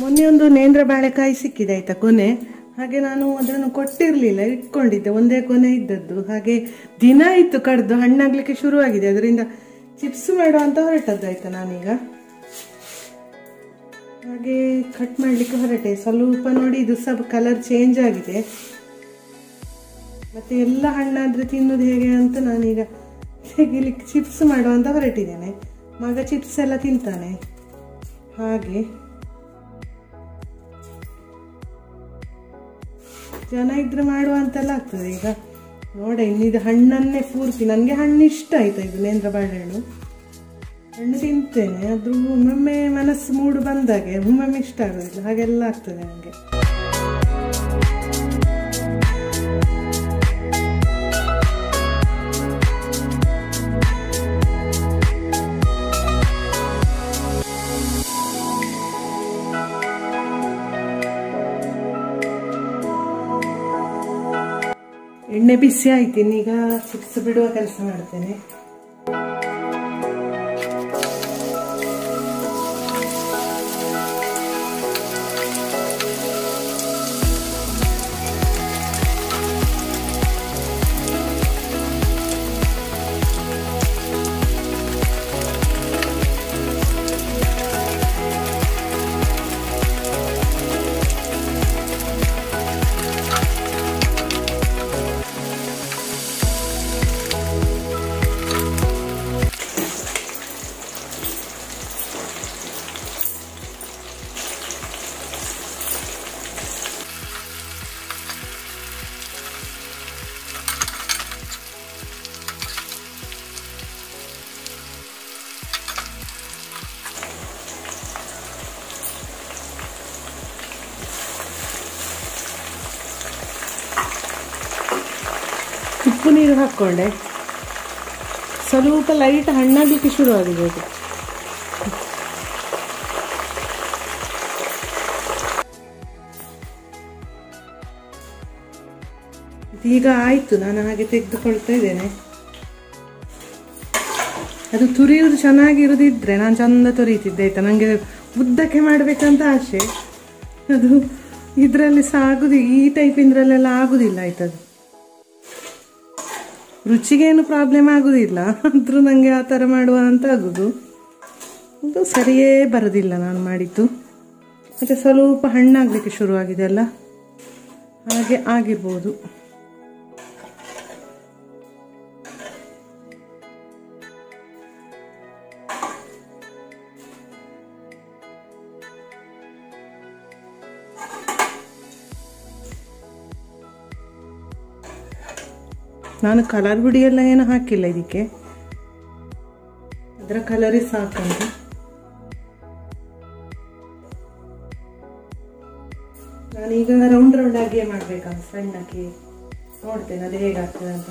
ಮೊನ್ನೆ ಒಂದು ನೇಂದ್ರ ಬಾಳೆಕಾಯಿ ಸಿಕ್ಕಿದೆ ಆಯ್ತಾ ಕೊನೆ ಹಾಗೆ ನಾನು ಅದನ್ನು ಕೊಟ್ಟಿರಲಿಲ್ಲ ಇಟ್ಕೊಂಡಿದ್ದೆ ಒಂದೇ ಕೊನೆ ಇದ್ದದ್ದು ಹಾಗೆ ದಿನ ಇತ್ತು ಕಡ್ದು ಹಣ್ಣಾಗ್ಲಿಕ್ಕೆ ಶುರುವಾಗಿದೆ ಅದರಿಂದ ಚಿಪ್ಸ್ ಮಾಡುವ ಅಂತ ಹೊರಟದ್ದು ಆಯ್ತಾ ನಾನೀಗ ಹಾಗೆ ಕಟ್ ಮಾಡಲಿಕ್ಕೆ ಹೊರಟೆ ಸ್ವಲ್ಪ ನೋಡಿ ಇದು ಸ್ವಲ್ಪ ಕಲರ್ ಚೇಂಜ್ ಆಗಿದೆ ಮತ್ತೆ ಎಲ್ಲ ಹಣ್ಣಾದ್ರೆ ತಿನ್ನೋದು ಹೇಗೆ ಅಂತ ನಾನೀಗ ತೆಗಿಲಿಕ್ಕೆ ಚಿಪ್ಸ್ ಮಾಡುವ ಅಂತ ಹೊರಟಿದ್ದೇನೆ ಮಗ ಚಿಪ್ಸ್ ಎಲ್ಲ ತಿಂತಾನೆ ಹಾಗೆ ಜನ ಇದ್ರೆ ಮಾಡುವ ಅಂತೆಲ್ಲ ಆಗ್ತದೆ ಈಗ ನೋಡ ಇನ್ನಿದು ಹಣ್ಣನ್ನೇ ಪೂರ್ತಿ ನನಗೆ ಹಣ್ಣು ಇಷ್ಟ ಆಯ್ತಾ ಇದು ನೇಂದ್ರ ಬಾಳೆಹಣ್ಣು ಹಣ್ಣು ತಿಂತೇನೆ ಅದು ಒಮ್ಮೊಮ್ಮೆ ಮನಸ್ಸು ಮೂಡು ಬಂದಾಗೆ ಒಮ್ಮೊಮ್ಮೆ ಇಷ್ಟ ಆಗೋದಿಲ್ಲ ಹಾಗೆಲ್ಲ ಆಗ್ತದೆ ನನಗೆ ಎಣ್ಣೆ ಬಿಸಿ ಆಯ್ತು ಇನ್ನೀಗ ಚಿಪ್ಸ್ ಬಿಡುವ ಕೆಲಸ ಮಾಡ್ತೇನೆ ಉಪ್ಪು ನೀರು ಹಾಕ್ಕೊಂಡೆ ಸ್ವಲ್ಪ ಲೈಟ್ ಹಣ್ಣಾಗಲಿಕ್ಕೆ ಶುರುವಾಗಿದೆ ಅದು ಈಗ ಆಯ್ತು ನಾನು ಹಾಗೆ ತೆಗೆದುಕೊಳ್ತಾ ಇದ್ದೇನೆ ಅದು ತುರಿಯುವುದು ಚೆನ್ನಾಗಿರುದಿದ್ರೆ ನಾನು ಚಂದ ತುರಿತಿದ್ದೆ ಆಯ್ತಾ ನನಗೆ ಉದ್ದಕ್ಕೆ ಮಾಡಬೇಕಂತ ಆಸೆ ಅದು ಇದರಲ್ಲಿ ಸಹ ಆಗುದಿ ಈ ಟೈಪ್ ಇಂದ್ರಲ್ಲೆಲ್ಲ ಆಗುದಿಲ್ಲ ಆಯ್ತದು ರುಚಿಗೇನು ಪ್ರಾಬ್ಲಮ್ ಆಗುದಿಲ್ಲ ಆದ್ರೂ ನನಗೆ ಆ ಥರ ಮಾಡುವ ಅಂತ ಆಗುದು ಅದು ಸರಿಯೇ ಬರೋದಿಲ್ಲ ನಾನು ಮಾಡಿದ್ದು ಮತ್ತೆ ಸ್ವಲ್ಪ ಹಣ್ಣಾಗಲಿಕ್ಕೆ ಶುರುವಾಗಿದೆ ಅಲ್ಲ ಹಾಗೆ ಆಗಿರ್ಬೋದು ನಾನು ಕಲರ್ ಪುಡಿ ಎಲ್ಲ ಏನು ಹಾಕಿಲ್ಲ ಇದಕ್ಕೆ ಅದರ ಕಲರೇ ಸಾಕಂತ ನಾನೀಗ ರೌಂಡ್ ರೌಂಡ್ ಆಗಿಯೇ ಮಾಡ್ಬೇಕಂತ ಸಣ್ಣಕ್ಕೆ ನೋಡ್ತೇನೆ ಅದು ಹೇಗಾಗ್ತದೆ ಅಂತ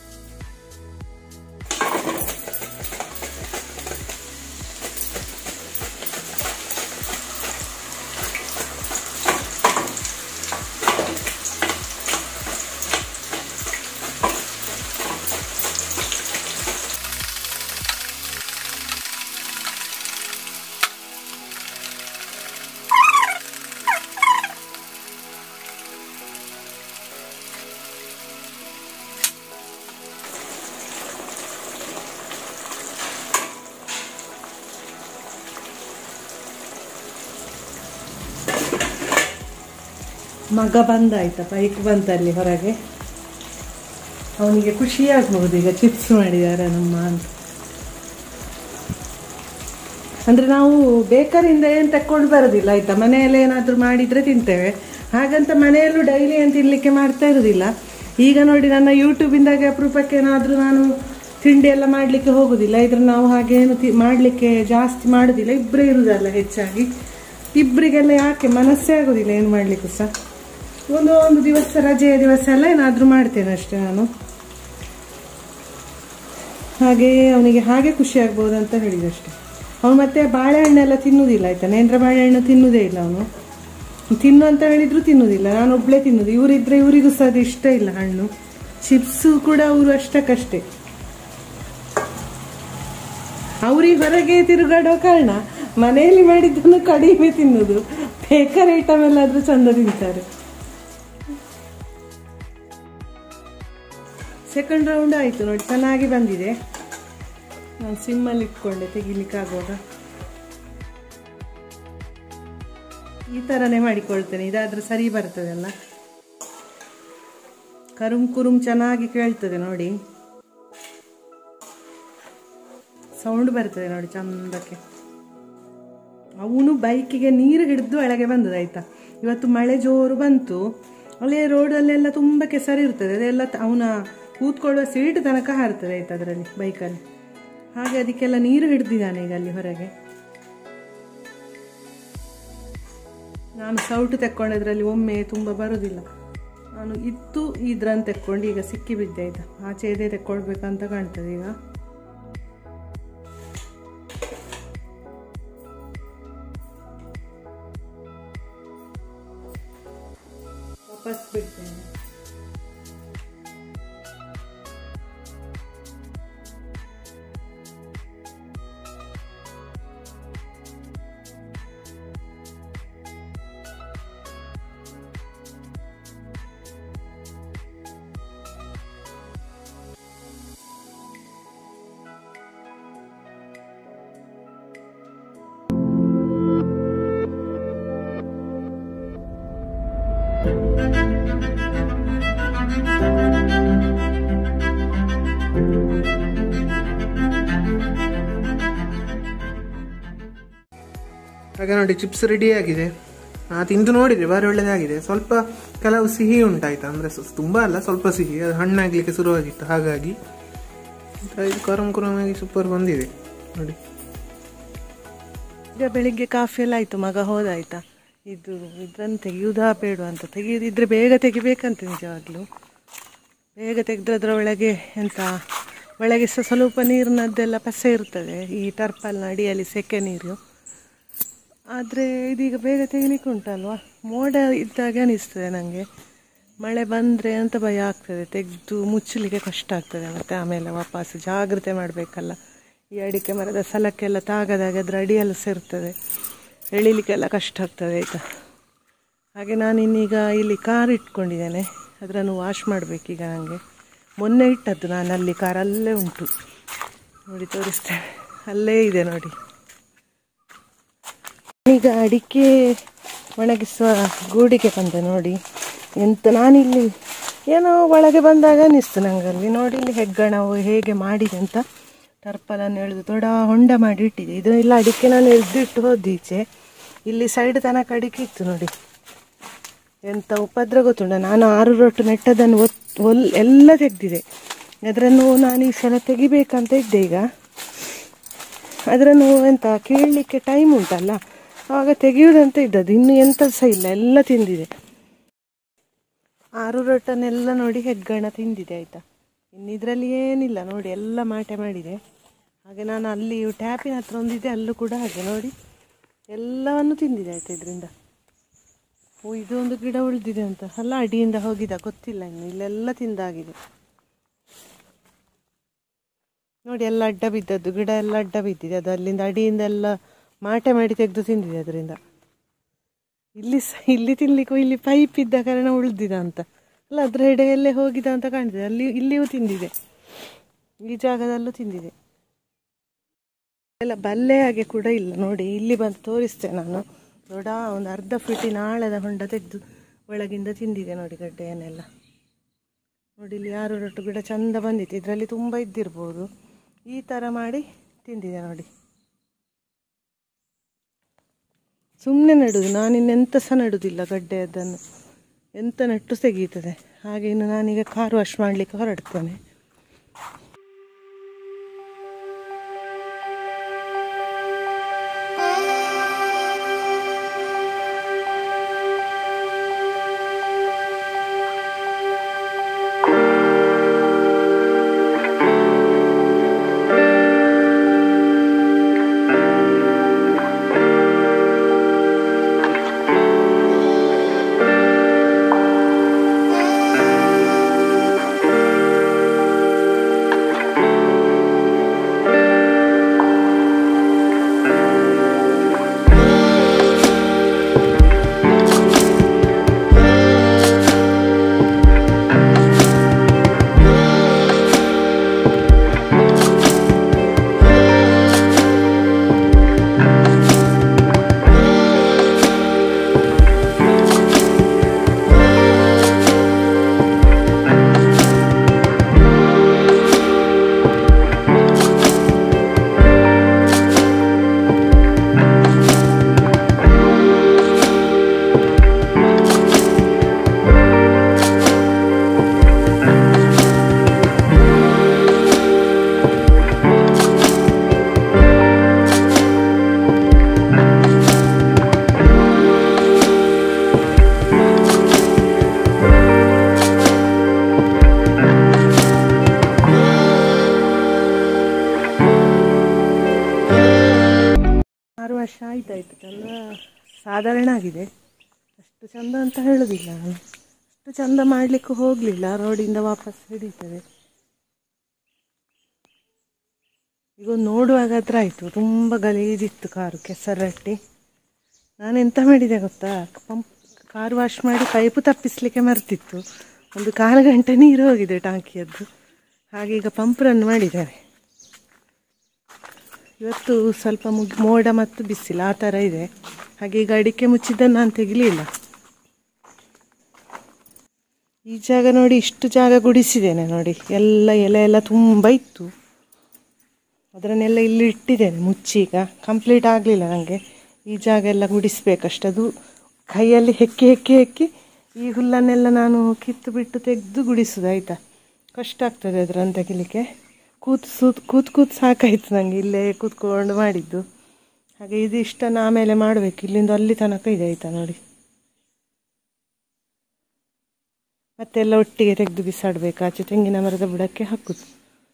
ಮಗ ಬಂದ ಆಯ್ತಾ ಬೈಕ್ ಬಂತಲ್ಲಿ ಹೊರಗೆ ಅವನಿಗೆ ಖುಷಿ ಆಗ್ಬಹುದು ಈಗ ಚಿಪ್ಸ್ ಮಾಡಿದ್ದಾರೆ ನಮ್ಮ ಅಂತ ಅಂದ್ರೆ ನಾವು ಬೇಕರಿಯಿಂದ ಏನು ತಕೊಂಡು ಬರೋದಿಲ್ಲ ಆಯ್ತಾ ಮನೆಯಲ್ಲಿ ಏನಾದರೂ ಮಾಡಿದ್ರೆ ತಿಂತೇವೆ ಹಾಗಂತ ಮನೆಯಲ್ಲೂ ಡೈಲಿ ಏನು ತಿನ್ಲಿಕ್ಕೆ ಮಾಡ್ತಾ ಇರೋದಿಲ್ಲ ಈಗ ನೋಡಿ ನನ್ನ ಯೂಟ್ಯೂಬಿಂದಾಗೆ ಅಪರೂಪಕ್ಕೆ ಏನಾದರೂ ನಾನು ತಿಂಡಿ ಎಲ್ಲ ಮಾಡಲಿಕ್ಕೆ ಹೋಗೋದಿಲ್ಲ ಇದ್ರೆ ನಾವು ಹಾಗೇನು ತಿ ಮಾಡಲಿಕ್ಕೆ ಜಾಸ್ತಿ ಮಾಡೋದಿಲ್ಲ ಇಬ್ಬರೇ ಇರುವುದಲ್ಲ ಹೆಚ್ಚಾಗಿ ಇಬ್ಬರಿಗೆಲ್ಲ ಯಾಕೆ ಮನಸ್ಸೇ ಆಗೋದಿಲ್ಲ ಏನು ಮಾಡಲಿಕ್ಕೂ ಸಹ ಒಂದು ಒಂದು ದಿವಸ ರಜೆಯ ದಿವಸ ಎಲ್ಲ ಏನಾದರೂ ಮಾಡ್ತೇನೆ ಅಷ್ಟೇ ನಾನು ಹಾಗೆ ಅವನಿಗೆ ಹಾಗೆ ಖುಷಿ ಆಗ್ಬೋದು ಅಂತ ಹೇಳಿದಷ್ಟೆ ಅವನು ಮತ್ತೆ ಬಾಳೆಹಣ್ಣೆಲ್ಲ ತಿನ್ನುವುದಿಲ್ಲ ಆಯ್ತಾ ನೇಂದ್ರ ಬಾಳೆಹಣ್ಣು ತಿನ್ನುವುದೇ ಇಲ್ಲ ಅವನು ತಿನ್ನು ಅಂತ ಹೇಳಿದ್ರು ತಿನ್ನುವುದಿಲ್ಲ ನಾನು ಒಬ್ಳೆ ತಿನ್ನುದು ಇವರಿದ್ರೆ ಇವರಿಗೂ ಸಹ ಅದು ಇಷ್ಟ ಇಲ್ಲ ಹಣ್ಣು ಚಿಪ್ಸು ಕೂಡ ಅವರು ಅಷ್ಟಕ್ಕಷ್ಟೇ ಅವ್ರಿಗೆ ಹೊರಗೆ ತಿರುಗಾಡೋ ಕಾರಣ ಮನೆಯಲ್ಲಿ ಮಾಡಿದ್ದನ್ನು ಕಡಿಮೆ ತಿನ್ನೋದು ಬೇಕರಿ ಐಟಮ್ ಎಲ್ಲ ಆದ್ರೂ ಚಂದ ತಿಂತಾರೆ ಸೆಕೆಂಡ್ ರೌಂಡ್ ಆಯಿತು ನೋಡಿ ಚೆನ್ನಾಗಿ ಬಂದಿದೆ ನಾನು ಸಿಮ್ಮಲ್ಲಿ ಇಟ್ಕೊಂಡೆ ತೆಗಿಲಿಕ್ಕಾಗುವಾಗ ಈ ಥರನೇ ಮಾಡಿಕೊಳ್ತೇನೆ ಇದಾದ್ರೆ ಸರಿ ಬರ್ತದಲ್ಲ ಕರುಮ್ ಕುರುಮ್ ಚೆನ್ನಾಗಿ ಕೇಳ್ತದೆ ನೋಡಿ ಸೌಂಡ್ ಬರ್ತದೆ ನೋಡಿ ಚಂದಕ್ಕೆ ಅವನು ಬೈಕಿಗೆ ನೀರು ಹಿಡಿದು ಒಳಗೆ ಬಂದದಾಯ್ತಾ ಇವತ್ತು ಮಳೆ ಜೋರು ಬಂತು ಅಲ್ಲೇ ರೋಡಲ್ಲೆಲ್ಲ ತುಂಬ ಕೆಸರು ಇರ್ತದೆ ಅದೆಲ್ಲ ಅವನ ಕೂತ್ಕೊಳ್ಳುವ ಸೀಟ್ ತನಕ ಹಾರ್ತದೆ ಆಯ್ತಾ ಅದರಲ್ಲಿ ಬೈಕಲ್ಲಿ ಹಾಗೆ ಅದಕ್ಕೆಲ್ಲ ನೀರು ಹಿಡ್ದಿದ್ದಾನೆ ಈಗ ಅಲ್ಲಿ ಹೊರಗೆ ನಾನು ಸೌಟು ತೆಕ್ಕೊಂಡದ್ರಲ್ಲಿ ಒಮ್ಮೆ ತುಂಬ ಬರೋದಿಲ್ಲ ನಾನು ಇತ್ತು ಇದ್ರನ್ನು ತೆಕ್ಕೊಂಡು ಈಗ ಸಿಕ್ಕಿ ಬಿದ್ದೆ ಆಯ್ತಾ ಆಚೆ ಇದೆ ತೆಕ್ಕೊಳ್ಬೇಕಂತ ಕಾಣ್ತದೆ ಈಗ ವಾಪಸ್ ಬಿಡ್ತೇನೆ ಹಾಗೆ ನೋಡಿ ಚಿಪ್ಸ್ ರೆಡಿ ಆಗಿದೆ ನಾ ತಿಂದು ನೋಡಿದೆ ಬಾರಿ ಒಳ್ಳೆದಾಗಿದೆ ಸ್ವಲ್ಪ ಕೆಲವು ಸಿಹಿ ಉಂಟಾಯ್ತು ಅಂದ್ರೆ ಸ- ತುಂಬಾ ಅಲ್ಲ ಸ್ವಲ್ಪ ಸಿಹಿ ಅದು ಹಣ್ಣಾಗ್ಲಿಕ್ಕೆ ಶುರುವಾಗಿತ್ತು ಹಾಗಾಗಿ ಮತ್ತೆ ಇದು ಕರಂ ಕುರಮಾಗಿ ಸೂಪರ್ ಬಂದಿದೆ ನೋಡಿ ಈಗ ಬೆಳಿಗ್ಗೆ ಕಾಫಿ ಎಲ್ಲ ಆಯ್ತು ಮಗ ಹೋದಾಯ್ತಾ ಇದು ಇದ್ರನ್ನು ತೆಗೆಯುವುದಾ ಬೇಡ ಅಂತ ತೆಗೆಯುದಿದ್ರೆ ಬೇಗ ತೆಗಿಬೇಕಂತ ನಿಜವಾಗ್ಲೂ ಬೇಗ ತೆಗೆದ್ರೆ ಅದರ ಒಳಗೆ ಎಂತ ಒಳಗೆ ಸಹ ಸ್ವಲ್ಪ ನೀರಿನದ್ದೆಲ್ಲ ಪಸೆ ಇರ್ತದೆ ಈ ಟರ್ಪಲ್ನ ಅಡಿಯಲ್ಲಿ ಸೆಕೆ ನೀರು ಆದರೆ ಇದೀಗ ಬೇಗ ತೆಗಿಲಿಕ್ಕೆ ಉಂಟಲ್ವಾ ಮೋಡ ಇದ್ದಾಗ ಅನಿಸ್ತದೆ ನನಗೆ ಮಳೆ ಬಂದರೆ ಅಂತ ಭಯ ಆಗ್ತದೆ ತೆಗೆದು ಮುಚ್ಚಲಿಕ್ಕೆ ಕಷ್ಟ ಆಗ್ತದೆ ಮತ್ತು ಆಮೇಲೆ ವಾಪಸ್ ಜಾಗ್ರತೆ ಮಾಡಬೇಕಲ್ಲ ಈ ಅಡಿಕೆ ಮರದ ಸಲಕ್ಕೆಲ್ಲ ತಾಗದಾಗ ಅದರ ಅಡಿಯೆಲ್ಲ ಸೇರ್ತದೆ ಎಳಿಲಿಕ್ಕೆಲ್ಲ ಕಷ್ಟ ಆಗ್ತದೆ ಆಯಿತಾ ಹಾಗೆ ನಾನು ಇನ್ನೀಗ ಇಲ್ಲಿ ಕಾರ್ ಇಟ್ಕೊಂಡಿದ್ದೇನೆ ಅದನ್ನು ವಾಶ್ ಮಾಡಬೇಕೀಗ ನನಗೆ ಮೊನ್ನೆ ಇಟ್ಟದ್ದು ನಾನು ಅಲ್ಲಿ ಕಾರ್ ಅಲ್ಲೇ ಉಂಟು ನೋಡಿ ತೋರಿಸ್ತೇನೆ ಅಲ್ಲೇ ಇದೆ ನೋಡಿ ಈಗ ಅಡಿಕೆ ಒಣಗಿಸುವ ಗೂಡಿಗೆ ಬಂದೆ ನೋಡಿ ಎಂತ ನಾನಿಲ್ಲಿ ಏನೋ ಒಳಗೆ ಬಂದಾಗ ಅನಿಸ್ತು ನಂಗಲ್ಲಿ ನೋಡಿ ಇಲ್ಲಿ ಹೆಗ್ಗಣವು ಹೇಗೆ ಮಾಡಿದೆ ಅಂತ ಟರ್ಪಲನ್ನು ಎಳೆದು ದೊಡ್ಡ ಹೊಂಡ ಮಾಡಿ ಇಟ್ಟಿದೆ ಇದು ಇಲ್ಲ ಅಡಿಕೆ ನಾನು ಎಳೆದಿಟ್ಟು ಹೋದೀಚೆ ಇಲ್ಲಿ ಸೈಡ್ ತನಕ ಅಡಿಕೆ ಇತ್ತು ನೋಡಿ ಎಂತ ಉಪದ್ರ ಗೊತ್ತುಂಟ ನಾನು ಆರು ರೊಟ್ಟು ನೆಟ್ಟದನ್ನು ಒತ್ ಒಲ್ ಎಲ್ಲ ತೆಗೆದಿದೆ ಅದನ್ನು ನಾನು ಈ ಸಲ ತೆಗಿಬೇಕಂತ ಇದ್ದೆ ಈಗ ಅದನ್ನು ಎಂತ ಕೀಳಲಿಕ್ಕೆ ಟೈಮ್ ಉಂಟಲ್ಲ ಆವಾಗ ತೆಗೆಯುವುದಂತ ಇದ್ದದ್ದು ಇನ್ನು ಎಂತ ಸಹ ಇಲ್ಲ ಎಲ್ಲ ತಿಂದಿದೆ ಆರು ರೊಟ್ಟನ್ನೆಲ್ಲ ನೋಡಿ ಹೆಗ್ಗಣ ತಿಂದಿದೆ ಆಯಿತಾ ಇನ್ನು ಇದರಲ್ಲಿ ಏನಿಲ್ಲ ನೋಡಿ ಎಲ್ಲ ಮಾಟೆ ಮಾಡಿದೆ ಹಾಗೆ ನಾನು ಅಲ್ಲಿ ಟ್ಯಾಪಿನ ಹತ್ರ ಒಂದಿದೆ ಅಲ್ಲೂ ಕೂಡ ಹಾಗೆ ನೋಡಿ ಎಲ್ಲವನ್ನು ತಿಂದಿದೆ ಆಯ್ತಾ ಇದರಿಂದ ಓ ಇದು ಒಂದು ಗಿಡ ಉಳಿದಿದೆ ಅಂತ ಅಲ್ಲ ಅಡಿಯಿಂದ ಹೋಗಿದ ಗೊತ್ತಿಲ್ಲ ಇನ್ನು ಇಲ್ಲೆಲ್ಲ ತಿಂದಾಗಿದೆ ನೋಡಿ ಎಲ್ಲ ಅಡ್ಡ ಬಿದ್ದದ್ದು ಗಿಡ ಎಲ್ಲ ಅಡ್ಡ ಬಿದ್ದಿದೆ ಅದು ಅಲ್ಲಿಂದ ಅಡಿಯಿಂದ ಎಲ್ಲ ಮಾಟೆ ಮಾಡಿ ತೆಗೆದು ತಿಂದಿದೆ ಅದರಿಂದ ಇಲ್ಲಿ ಸ ಇಲ್ಲಿ ತಿನ್ಲಿಕ್ಕೂ ಇಲ್ಲಿ ಪೈಪ್ ಇದ್ದ ಕಾರಣ ಉಳಿದಿದ ಅಂತ ಅಲ್ಲ ಅದ್ರ ಎಡೆಯಲ್ಲೇ ಹೋಗಿದ ಅಂತ ಕಾಣ್ತಿದೆ ಅಲ್ಲಿ ಇಲ್ಲಿಯೂ ತಿಂದಿದೆ ಈ ಜಾಗದಲ್ಲೂ ತಿಂದಿದೆ ಎಲ್ಲ ಬಲ್ಲೆ ಹಾಗೆ ಕೂಡ ಇಲ್ಲ ನೋಡಿ ಇಲ್ಲಿ ಬಂದು ತೋರಿಸ್ತೇನೆ ನಾನು ದೊಡ್ಡ ಒಂದು ಅರ್ಧ ಫೀಟಿನ ಆಳದ ಹೊಂಡ ತೆಗೆದು ಒಳಗಿಂದ ತಿಂದಿದೆ ನೋಡಿ ಗಡ್ಡೆಯನ್ನೆಲ್ಲ ನೋಡಿ ಇಲ್ಲಿ ಯಾರು ರೊಟ್ಟು ಗಿಡ ಚಂದ ಬಂದಿತ್ತು ಇದರಲ್ಲಿ ತುಂಬ ಇದ್ದಿರ್ಬೋದು ಈ ಥರ ಮಾಡಿ ತಿಂದಿದೆ ನೋಡಿ ಸುಮ್ಮನೆ ನೆಡುದು ನಾನಿನ್ನೆಂತ ಸಹ ನೆಡುವುದಿಲ್ಲ ಗಡ್ಡೆ ಅದನ್ನು ಎಂತ ನೆಟ್ಟು ತೆಗೀತದೆ ಹಾಗೆ ಇನ್ನು ನಾನೀಗ ಕಾರ್ ವಾಶ್ ಮಾಡಲಿಕ್ಕೆ ಹೊರಡ್ತೇನೆ ಆಯ್ತಾಯ್ತು ಚಂದ ಸಾಧಾರಣ ಆಗಿದೆ ಅಷ್ಟು ಚಂದ ಅಂತ ಹೇಳೋದಿಲ್ಲ ನಾನು ಅಷ್ಟು ಚಂದ ಮಾಡಲಿಕ್ಕೆ ಹೋಗಲಿಲ್ಲ ರೋಡಿಂದ ವಾಪಸ್ ಹಿಡಿತದೆ ಈಗ ಒಂದು ನೋಡುವಾಗ ಹತ್ರ ಆಯಿತು ತುಂಬ ಗಲೀಜಿತ್ತು ಕಾರು ಕೆಸರಟ್ಟಿ ನಾನು ಎಂತ ಮಾಡಿದೆ ಗೊತ್ತಾ ಪಂಪ್ ಕಾರ್ ವಾಶ್ ಮಾಡಿ ಪೈಪು ತಪ್ಪಿಸ್ಲಿಕ್ಕೆ ಮರ್ತಿತ್ತು ಒಂದು ಕಾಲು ಗಂಟೆ ನೀರು ಹೋಗಿದೆ ಟಾಂಕಿಯದ್ದು ಹಾಗೆ ಈಗ ಪಂಪ್ ರನ್ ಮಾಡಿದ್ದಾರೆ ಇವತ್ತು ಸ್ವಲ್ಪ ಮುಗ್ ಮೋಡ ಮತ್ತು ಬಿಸಿಲು ಆ ಥರ ಇದೆ ಹಾಗೆ ಈಗ ಅಡಿಕೆ ಮುಚ್ಚಿದ್ದನ್ನು ನಾನು ತೆಗಿಲಿಲ್ಲ ಈ ಜಾಗ ನೋಡಿ ಇಷ್ಟು ಜಾಗ ಗುಡಿಸಿದ್ದೇನೆ ನೋಡಿ ಎಲ್ಲ ಎಲೆ ಎಲ್ಲ ತುಂಬ ಇತ್ತು ಅದನ್ನೆಲ್ಲ ಇಲ್ಲಿ ಇಟ್ಟಿದ್ದೇನೆ ಮುಚ್ಚಿ ಈಗ ಕಂಪ್ಲೀಟ್ ಆಗಲಿಲ್ಲ ನನಗೆ ಈ ಜಾಗ ಎಲ್ಲ ಗುಡಿಸ್ಬೇಕಷ್ಟೆ ಅದು ಕೈಯಲ್ಲಿ ಹೆಕ್ಕಿ ಹೆಕ್ಕಿ ಹೆಕ್ಕಿ ಈ ಹುಲ್ಲನ್ನೆಲ್ಲ ನಾನು ಕಿತ್ತು ಬಿಟ್ಟು ತೆಗೆದು ಗುಡಿಸೋದು ಆಯಿತಾ ಕಷ್ಟ ಆಗ್ತದೆ ಅದರನ್ನು ತೆಗಿಲಿಕ್ಕೆ ಕೂತು ಸೂತ್ ಕೂತು ಕೂತು ಸಾಕಾಯ್ತು ನನಗೆ ಇಲ್ಲೇ ಕೂತ್ಕೊಂಡು ಮಾಡಿದ್ದು ಹಾಗೆ ಇದು ಇಷ್ಟನ್ನು ಆಮೇಲೆ ಮಾಡಬೇಕು ಇಲ್ಲಿಂದ ಅಲ್ಲಿ ತನಕ ಇದೆ ಆಯಿತಾ ನೋಡಿ ಮತ್ತೆಲ್ಲ ಒಟ್ಟಿಗೆ ತೆಗೆದು ಬಿಸಾಡಬೇಕು ಆಚೆ ತೆಂಗಿನ ಮರದ ಬುಡಕ್ಕೆ ಹಾಕುದು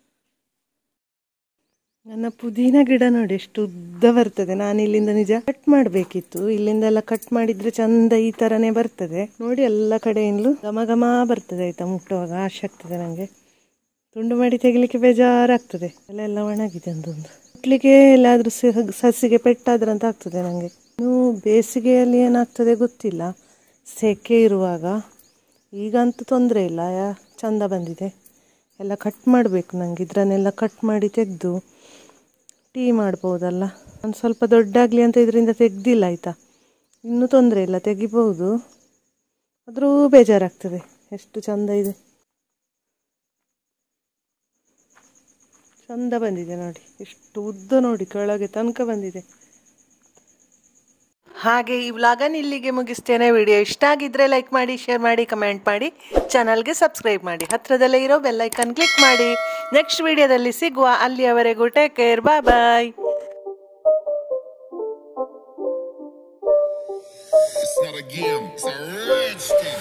ನನ್ನ ಪುದೀನ ಗಿಡ ನೋಡಿ ಎಷ್ಟು ಉದ್ದ ಬರ್ತದೆ ನಾನು ಇಲ್ಲಿಂದ ನಿಜ ಕಟ್ ಮಾಡಬೇಕಿತ್ತು ಇಲ್ಲಿಂದೆಲ್ಲ ಕಟ್ ಮಾಡಿದ್ರೆ ಚಂದ ಈ ಥರನೇ ಬರ್ತದೆ ನೋಡಿ ಎಲ್ಲ ಕಡೆಯಿಂದಲೂ ಘಮ ಘಮ ಬರ್ತದೆ ಆಯ್ತಾ ಮುಟ್ಟುವಾಗ ಆಶೆ ಆಗ್ತದೆ ನನಗೆ ತುಂಡು ಮಾಡಿ ತೆಗಿಲಿಕ್ಕೆ ಬೇಜಾರಾಗ್ತದೆ ಎಲ್ಲ ಎಲ್ಲ ಒಣಗಿದೆ ಒಂದೊಂದು ಮುಟ್ಲಿಕ್ಕೆ ಎಲ್ಲಾದರೂ ಸಸಿಗೆ ಪೆಟ್ಟಾದ್ರೆ ಅಂತ ಆಗ್ತದೆ ನನಗೆ ಇನ್ನು ಬೇಸಿಗೆಯಲ್ಲಿ ಏನಾಗ್ತದೆ ಗೊತ್ತಿಲ್ಲ ಸೆಕೆ ಇರುವಾಗ ಈಗಂತೂ ತೊಂದರೆ ಇಲ್ಲ ಯಾ ಚಂದ ಬಂದಿದೆ ಎಲ್ಲ ಕಟ್ ಮಾಡಬೇಕು ನನಗೆ ಇದರನ್ನೆಲ್ಲ ಕಟ್ ಮಾಡಿ ತೆಗೆದು ಟೀ ಮಾಡ್ಬೋದಲ್ಲ ಒಂದು ಸ್ವಲ್ಪ ದೊಡ್ಡಾಗಲಿ ಅಂತ ಇದರಿಂದ ತೆಗ್ದಿಲ್ಲ ಆಯಿತಾ ಇನ್ನೂ ತೊಂದರೆ ಇಲ್ಲ ತೆಗಿಬೋದು ಆದರೂ ಬೇಜಾರಾಗ್ತದೆ ಎಷ್ಟು ಚಂದ ಇದೆ ಚಂದ ಬಂದಿದೆ ನೋಡಿ ಎಷ್ಟು ಉದ್ದ ನೋಡಿ ಕೆಳಗೆ ತನಕ ಬಂದಿದೆ ಹಾಗೆ ಈ ವ್ಲಾಗನ್ ಇಲ್ಲಿಗೆ ಮುಗಿಸ್ತೇನೆ ವಿಡಿಯೋ ಇಷ್ಟ ಆಗಿದ್ರೆ ಲೈಕ್ ಮಾಡಿ ಶೇರ್ ಮಾಡಿ ಕಮೆಂಟ್ ಮಾಡಿ ಚಾನಲ್ಗೆ ಸಬ್ಸ್ಕ್ರೈಬ್ ಮಾಡಿ ಹತ್ರದಲ್ಲೇ ಇರೋ ಬೆಲ್ಲೈಕನ್ ಕ್ಲಿಕ್ ಮಾಡಿ ನೆಕ್ಸ್ಟ್ ವಿಡಿಯೋದಲ್ಲಿ ಸಿಗುವ ಅಲ್ಲಿಯವರೆಗೂ take care bye bye It's not a game, it's a rich thing.